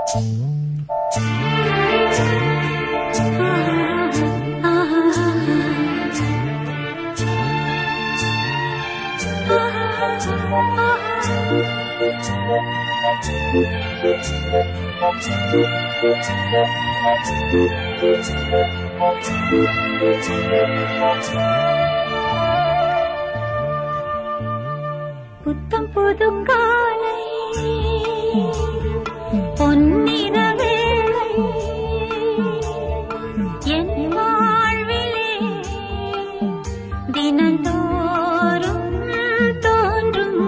புத்தம் புது காலை பொன்னிற வேளை என் வாழ்விலே தினந்தோறும் தோன்றும்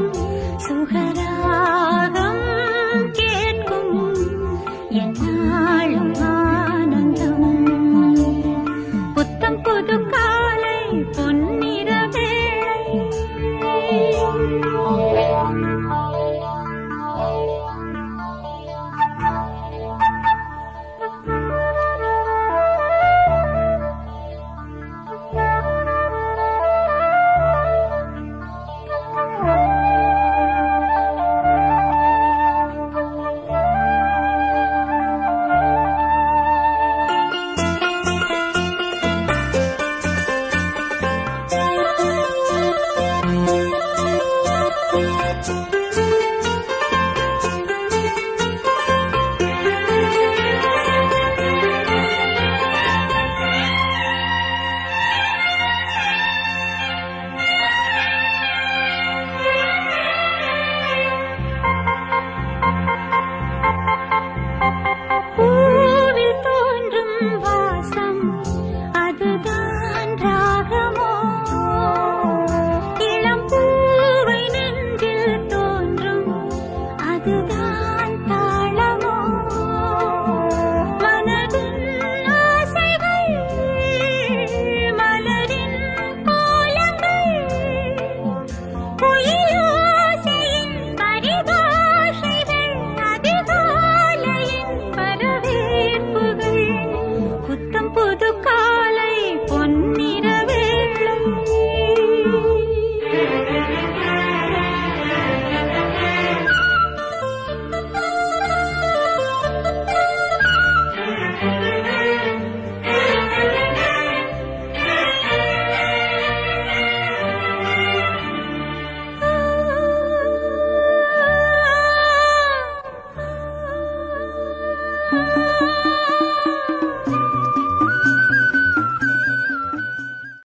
சுகராகம் கேட்கும் என்னாலும் ஆனந்தம் புத்தம் புது காலை பொன்னிற வேளை பூவில் தோன்றும் வாசம் அதுதான் ராகமோ இளம் பூவை நெஞ்சில் தோன்றும் அதுதான் தாளமோ மனதின் ஆசைகள் மலரின் கோலங்கள் பொய்யோசையின் பரிபாஷைகள் அதிகாலையின் வரவேற்புகள் புத்தம் புது காலை பொன்னிற வேளை ஆ